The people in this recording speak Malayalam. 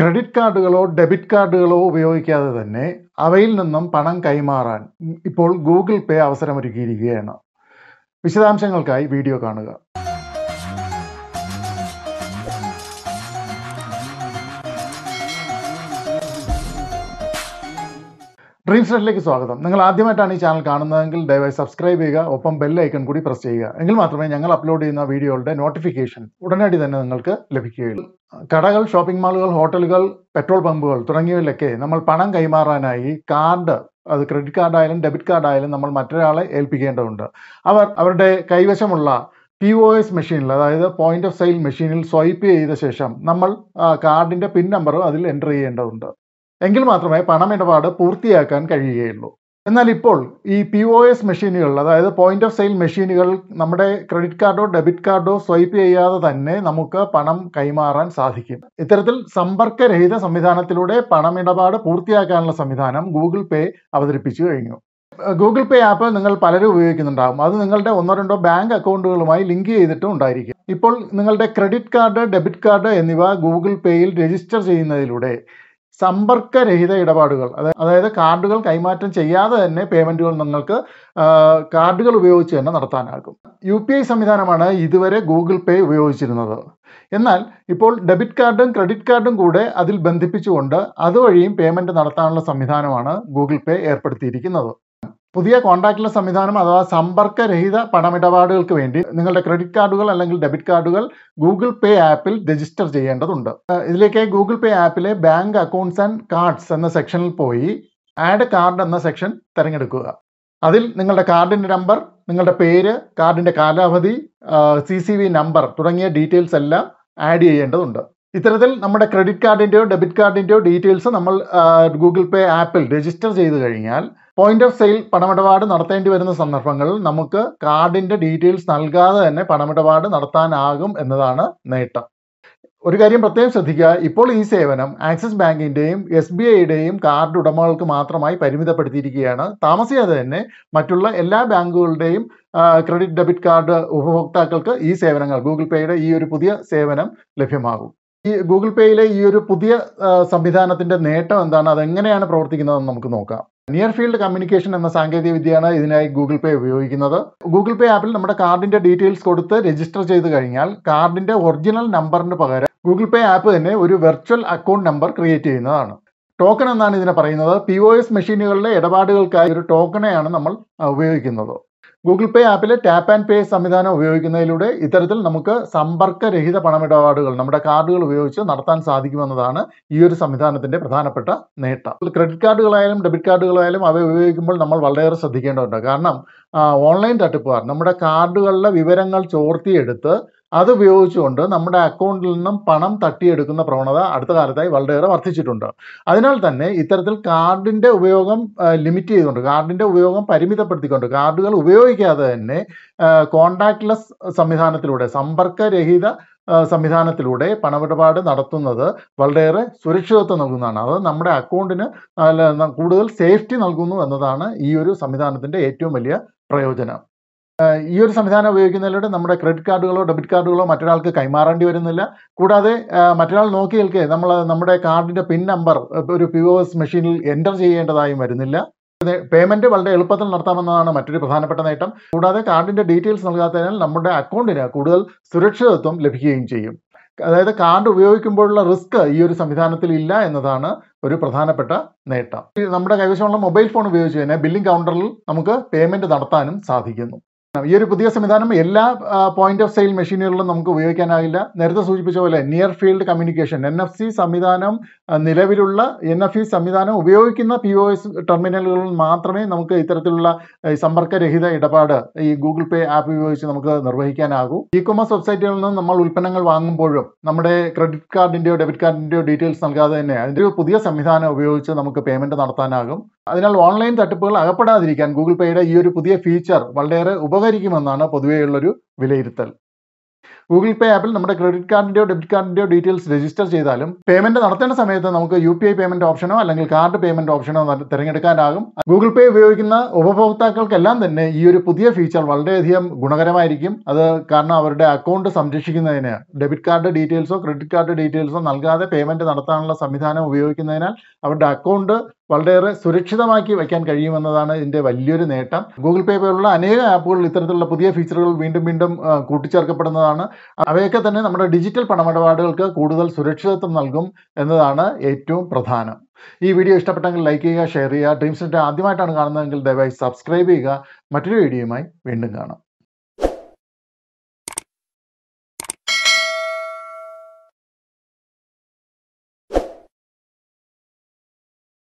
ക്രെഡിറ്റ് കാർഡുകളോ ഡെബിറ്റ് കാർഡുകളോ ഉപയോഗിക്കാതെ തന്നെ അവയിൽ നിന്നും പണം കൈമാറാൻ ഇപ്പോൾ ഗൂഗിൾ പേ അവസരമൊരുക്കിയിരിക്കുകയാണ് വിശദാംശങ്ങൾക്കായി വീഡിയോ കാണുക ഡ്രീം സ്റ്റേറ്റിലേക്ക് സ്വാഗതം നിങ്ങൾ ആദ്യമായിട്ടാണ് ഈ ചാനൽ കാണുന്നതെങ്കിൽ ദയവായി സബ്സ്ക്രൈബ് ചെയ്യുക ഒപ്പം ബെൽ ഐക്കൺ കൂടി പ്രസ് ചെയ്യുക എങ്കിൽ മാത്രമേ ഞങ്ങൾ അപ്ലോഡ് ചെയ്യുന്ന വീഡിയോകളുടെ നോട്ടിഫിക്കേഷൻ ഉടനടി തന്നെ നിങ്ങൾക്ക് ലഭിക്കുകയുള്ളൂ കടകൾ ഷോപ്പിംഗ് മാളുകൾ ഹോട്ടലുകൾ പെട്രോൾ പമ്പുകൾ തുടങ്ങിയവയിലൊക്കെ നമ്മൾ പണം കൈമാറാനായി കാർഡ് അത് ക്രെഡിറ്റ് കാർഡായാലും ഡെബിറ്റ് കാർഡായാലും നമ്മൾ മറ്റൊരാളെ ഏൽപ്പിക്കേണ്ടതുണ്ട് അവർ അവരുടെ കൈവശമുള്ള പി ഒ എസ് മെഷീനിൽ അതായത് പോയിന്റ് ഓഫ് സെയിൽ മെഷീനിൽ സ്വൈപ്പ് ചെയ്ത ശേഷം നമ്മൾ കാർഡിന്റെ പിൻ നമ്പറും അതിൽ എൻ്റർ ചെയ്യേണ്ടതുണ്ട് എങ്കിൽ മാത്രമേ പണമിടപാട് പൂർത്തിയാക്കാൻ കഴിയുകയുള്ളൂ എന്നാൽ ഇപ്പോൾ ഈ പി ഒ എസ് മെഷീനുകൾ അതായത് പോയിന്റ് ഓഫ് സെയിൽ മെഷീനുകൾ നമ്മുടെ ക്രെഡിറ്റ് കാർഡോ ഡെബിറ്റ് കാർഡോ സ്വൈപ്പ് ചെയ്യാതെ തന്നെ നമുക്ക് പണം കൈമാറാൻ സാധിക്കും ഇത്തരത്തിൽ സമ്പർക്കരഹിത സംവിധാനത്തിലൂടെ പണമിടപാട് പൂർത്തിയാക്കാനുള്ള സംവിധാനം ഗൂഗിൾ പേ അവതരിപ്പിച്ചു കഴിഞ്ഞു ഗൂഗിൾ പേ ആപ്പ് നിങ്ങൾ പലരും ഉപയോഗിക്കുന്നുണ്ടാകും അത് നിങ്ങളുടെ ഒന്നോ രണ്ടോ ബാങ്ക് അക്കൗണ്ടുകളുമായി ലിങ്ക് ചെയ്തിട്ടും ഉണ്ടായിരിക്കും ഇപ്പോൾ നിങ്ങളുടെ ക്രെഡിറ്റ് കാർഡ് ഡെബിറ്റ് കാർഡ് എന്നിവ ഗൂഗിൾ പേയിൽ രജിസ്റ്റർ ചെയ്യുന്നതിലൂടെ സമ്പർക്കരഹിത ഇടപാടുകൾ അതായത് കാർഡുകൾ കൈമാറ്റം ചെയ്യാതെ തന്നെ പേയ്മെൻറ്റുകൾ നിങ്ങൾക്ക് കാർഡുകൾ ഉപയോഗിച്ച് തന്നെ നടത്താനാകും യു പി ഐ സംവിധാനമാണ് ഇതുവരെ ഗൂഗിൾ പേ ഉപയോഗിച്ചിരുന്നത് എന്നാൽ ഇപ്പോൾ ഡെബിറ്റ് കാർഡും ക്രെഡിറ്റ് കാർഡും കൂടെ അതിൽ ബന്ധിപ്പിച്ചുകൊണ്ട് അതുവഴിയും പേയ്മെൻറ്റ് നടത്താനുള്ള സംവിധാനമാണ് ഗൂഗിൾ പേ ഏർപ്പെടുത്തിയിരിക്കുന്നത് പുതിയ കോൺടാക്ട്ലെസ് സംവിധാനം അഥവാ സമ്പർക്കരഹിത പണമിടപാടുകൾക്ക് വേണ്ടി നിങ്ങളുടെ ക്രെഡിറ്റ് കാർഡുകൾ അല്ലെങ്കിൽ ഡെബിറ്റ് കാർഡുകൾ ഗൂഗിൾ പേ ആപ്പിൽ രജിസ്റ്റർ ചെയ്യേണ്ടതുണ്ട് ഇതിലേക്ക് ഗൂഗിൾ പേ ആപ്പിലെ ബാങ്ക് അക്കൗണ്ട്സ് ആൻഡ് കാർഡ്സ് എന്ന സെക്ഷനിൽ പോയി ആഡ് കാർഡ് എന്ന സെക്ഷൻ തിരഞ്ഞെടുക്കുക അതിൽ നിങ്ങളുടെ കാർഡിൻ്റെ നമ്പർ നിങ്ങളുടെ പേര് കാർഡിൻ്റെ കാലാവധി സി സി വി നമ്പർ തുടങ്ങിയ ഡീറ്റെയിൽസ് എല്ലാം ആഡ് ചെയ്യേണ്ടതുണ്ട് ഇത്തരത്തിൽ നമ്മുടെ ക്രെഡിറ്റ് കാർഡിൻ്റെയോ ഡെബിറ്റ് കാർഡിൻ്റെയോ ഡീറ്റെയിൽസ് നമ്മൾ ഗൂഗിൾ പേ ആപ്പിൽ രജിസ്റ്റർ ചെയ്ത് കഴിഞ്ഞാൽ പോയിന്റ് ഓഫ് സെയിൽ പണമിടപാട് നടത്തേണ്ടി വരുന്ന സന്ദർഭങ്ങളിൽ നമുക്ക് കാർഡിന്റെ ഡീറ്റെയിൽസ് നൽകാതെ തന്നെ പണമിടപാട് നടത്താനാകും എന്നതാണ് നേട്ടം ഒരു കാര്യം പ്രത്യേകം ശ്രദ്ധിക്കുക ഇപ്പോൾ ഈ സേവനം ആക്സിസ് ബാങ്കിന്റെയും എസ് ബി ഐയുടെയും കാർഡ് ഉടമകൾക്ക് മാത്രമായി പരിമിതപ്പെടുത്തിയിരിക്കുകയാണ് താമസിയാതെ തന്നെ മറ്റുള്ള എല്ലാ ബാങ്കുകളുടെയും ക്രെഡിറ്റ് ഡെബിറ്റ് കാർഡ് ഉപഭോക്താക്കൾക്ക് ഈ സേവനങ്ങൾ ഗൂഗിൾ പേയുടെ ഈ ഒരു പുതിയ സേവനം ലഭ്യമാകും ഈ ഗൂഗിൾ പേയിലെ ഈ ഒരു പുതിയ സംവിധാനത്തിന്റെ നേട്ടം എന്താണ് അതെങ്ങനെയാണ് പ്രവർത്തിക്കുന്നതെന്ന് നമുക്ക് നോക്കാം നിയർ ഫീൽഡ് കമ്മ്യൂണിക്കേഷൻ എന്ന സാങ്കേതിക വിദ്യയാണ് ഇതിനായി ഗൂഗിൾ പേ ഉപയോഗിക്കുന്നത് ഗൂഗിൾ പേ ആപ്പിൽ നമ്മുടെ കാർഡിന്റെ ഡീറ്റെയിൽസ് കൊടുത്ത് രജിസ്റ്റർ ചെയ്ത് കഴിഞ്ഞാൽ കാർഡിന്റെ ഒറിജിനൽ നമ്പറിന് പകരം ഗൂഗിൾ പേ ആപ്പ് തന്നെ ഒരു വെർച്വൽ അക്കൗണ്ട് നമ്പർ ക്രിയേറ്റ് ചെയ്യുന്നതാണ് ടോക്കൺ എന്നാണ് ഇതിനെ പറയുന്നത് പി ഒ എസ് മെഷീനുകളിലെ ഇടപാടുകൾക്കായി ഒരു ടോക്കണെയാണ് നമ്മൾ ഉപയോഗിക്കുന്നത് ഗൂഗിൾ പേ ആപ്പിലെ ടാപ്പ് ആൻഡ് പേ സംവിധാനം ഉപയോഗിക്കുന്നതിലൂടെ ഇത്തരത്തിൽ നമുക്ക് സമ്പർക്കരഹിത പണമിടപാടുകൾ നമ്മുടെ കാർഡുകൾ ഉപയോഗിച്ച് നടത്താൻ സാധിക്കുമെന്നതാണ് ഈ ഒരു സംവിധാനത്തിന്റെ പ്രധാനപ്പെട്ട നേട്ടം ക്രെഡിറ്റ് കാർഡുകളായാലും ഡെബിറ്റ് കാർഡുകളായാലും അവ ഉപയോഗിക്കുമ്പോൾ നമ്മൾ വളരെയേറെ ശ്രദ്ധിക്കേണ്ടതുണ്ട് കാരണം ഓൺലൈൻ തട്ടിപ്പുകാർ നമ്മുടെ കാർഡുകളിലെ വിവരങ്ങൾ ചോർത്തിയെടുത്ത് അത് ഉപയോഗിച്ചുകൊണ്ട് നമ്മുടെ അക്കൗണ്ടിൽ നിന്നും പണം തട്ടിയെടുക്കുന്ന പ്രവണത അടുത്ത കാലത്തായി വളരെയേറെ വർദ്ധിച്ചിട്ടുണ്ട് അതിനാൽ തന്നെ ഇത്തരത്തിൽ കാർഡിന്റെ ഉപയോഗം ലിമിറ്റ് ചെയ്തുകൊണ്ട് കാർഡിന്റെ ഉപയോഗം പരിമിതപ്പെടുത്തിക്കൊണ്ട് കാർഡുകൾ ഉപയോഗിക്കാതെ തന്നെ കോണ്ടാക്ട്ലെസ് സംവിധാനത്തിലൂടെ സമ്പർക്കരഹിത സംവിധാനത്തിലൂടെ പണമിടപാട് നടത്തുന്നത് വളരെയേറെ സുരക്ഷിതത്വം നൽകുന്നതാണ് അത് നമ്മുടെ അക്കൗണ്ടിന് കൂടുതൽ സേഫ്റ്റി നൽകുന്നു എന്നതാണ് ഈ ഒരു സംവിധാനത്തിന്റെ ഏറ്റവും വലിയ പ്രയോജനം ഈ ഒരു സംവിധാനം ഉപയോഗിക്കുന്നതിലൂടെ നമ്മുടെ ക്രെഡിറ്റ് കാർഡുകളോ ഡെബിറ്റ് കാർഡുകളോ മറ്റൊരാൾക്ക് കൈമാറേണ്ടി വരുന്നില്ല കൂടാതെ മറ്റൊരാൾ നോക്കി നിൽക്കെ നമ്മൾ നമ്മുടെ കാർഡിന്റെ പിൻ നമ്പർ ഒരു പി ഒ എസ് മെഷീനിൽ എൻ്റർ ചെയ്യേണ്ടതായും വരുന്നില്ല പേയ്മെന്റ് വളരെ എളുപ്പത്തിൽ നടത്താമെന്നതാണ് മറ്റൊരു പ്രധാനപ്പെട്ട നേട്ടം കൂടാതെ കാർഡിന്റെ ഡീറ്റെയിൽസ് നൽകാത്തതിനാൽ നമ്മുടെ അക്കൗണ്ടിന് കൂടുതൽ സുരക്ഷിതത്വം ലഭിക്കുകയും ചെയ്യും അതായത് കാർഡ് ഉപയോഗിക്കുമ്പോഴുള്ള റിസ്ക് ഈ ഒരു സംവിധാനത്തിൽ ഇല്ല എന്നതാണ് ഒരു പ്രധാനപ്പെട്ട നേട്ടം നമ്മുടെ കൈവശമുള്ള മൊബൈൽ ഫോൺ ഉപയോഗിച്ച് തന്നെ ബില്ലിംഗ് കൗണ്ടറിൽ നമുക്ക് പേയ്മെന്റ് നടത്താനും സാധിക്കുന്നു ഈ ഒരു പുതിയ സംവിധാനം എല്ലാ പോയിന്റ് ഓഫ് സെയിൽ മെഷീനുകളിലും നമുക്ക് ഉപയോഗിക്കാനാകില്ല നേരത്തെ സൂചിപ്പിച്ച പോലെ near field communication N F C സംവിധാനം നിലവിലുള്ള എൻ എഫ് ഇ സംവിധാനം ഉപയോഗിക്കുന്ന പി ഒ എസ് ടെർമിനലുകളിൽ മാത്രമേ നമുക്ക് ഇത്തരത്തിലുള്ള സമ്പർക്കരഹിത ഇടപാട് ഈ ഗൂഗിൾ പേ ആപ്പ് ഉപയോഗിച്ച് നമുക്ക് നിർവഹിക്കാനാകൂ ഇ കൊമേഴ്സ് വെബ്സൈറ്റുകളിൽ നിന്ന് നമ്മൾ ഉൽപ്പന്നങ്ങൾ വാങ്ങുമ്പോഴും നമ്മുടെ ക്രെഡിറ്റ് കാർഡിന്റെയോ ഡെബിറ്റ് കാർഡിന്റെയോ ഡീറ്റെയിൽസ് നൽകാതെ തന്നെ അതിൻ്റെ ഒരു പുതിയ സംവിധാനം ഉപയോഗിച്ച് നമുക്ക് പേയ്മെന്റ് നടത്താനാകും അതിനാൽ ഓൺലൈൻ തട്ടിപ്പുകൾ അകപ്പെടാതിരിക്കാൻ ഗൂഗിൾ പേയുടെ ഈ ഒരു പുതിയ ഫീച്ചർ വളരെയേറെ ഉപകരിക്കുമെന്നാണ് പൊതുവെയുള്ളൊരു വിലയിരുത്തൽ ഗൂഗിൾ പേ ആപ്പിൽ നമ്മുടെ ക്രെഡിറ്റ് കാർഡിന്റെയോ ഡെബിറ്റ് കാർഡിന്റെയോ ഡീറ്റെയിൽസ് രജിസ്റ്റർ ചെയ്താലും പേയ്മെന്റ് നടത്തേണ്ട സമയത്ത് നമുക്ക് യു പി ഐ പേയ്മെന്റ് ഓപ്ഷനോ അല്ലെങ്കിൽ കാർഡ് പേയ്മെന്റ് ഓപ്ഷനോ ന- തിരഞ്ഞെടുക്കാനാകും ഗൂഗിൾ പേ ഉപയോഗിക്കുന്ന ഉപഭോക്താക്കൾക്കെല്ലാം തന്നെ ഈ ഒരു പുതിയ ഫീച്ചർ വളരെയധികം ഗുണകരമായിരിക്കും അത് കാരണം അവരുടെ അക്കൗണ്ട് സംരക്ഷിക്കുന്നതിന് ഡെബിറ്റ് കാർഡ് ഡീറ്റെയിൽസോ ക്രെഡിറ്റ് കാർഡ് ഡീറ്റെയിൽസോ നൽകാതെ പേയ്മെന്റ് നടത്താനുള്ള സംവിധാനം ഉപയോഗിക്കുന്നതിനാൽ അവരുടെ അക്കൗണ്ട് വളരെയേറെ സുരക്ഷിതമാക്കി വയ്ക്കാൻ കഴിയുമെന്നതാണ് ഇതിന്റെ വലിയൊരു നേട്ടം ഗൂഗിൾ പേ പോലുള്ള അനേകം ആപ്പുകളിൽ ഇത്തരത്തിലുള്ള പുതിയ ഫീച്ചറുകൾ വീണ്ടും വീണ്ടും ആ, കൂട്ടിച്ചേർക്കപ്പെടുന്നതാണ് അവയൊക്കെ തന്നെ നമ്മുടെ ഡിജിറ്റൽ പണമിടപാടുകൾക്ക് കൂടുതൽ സുരക്ഷിതത്വം നൽകും എന്നതാണ് ഏറ്റവും പ്രധാനം ഈ വീഡിയോ ഇഷ്ടപ്പെട്ടെങ്കിൽ ലൈക്ക് ചെയ്യുക ഷെയർ ചെയ്യുക ഡ്രീംസ് നെറ്റ് ആദ്യമായിട്ടാണ് കാണുന്നതെങ്കിൽ ദയവായി സബ്സ്ക്രൈബ് ചെയ്യുക മറ്റൊരു വീഡിയോയുമായി വീണ്ടും കാണാം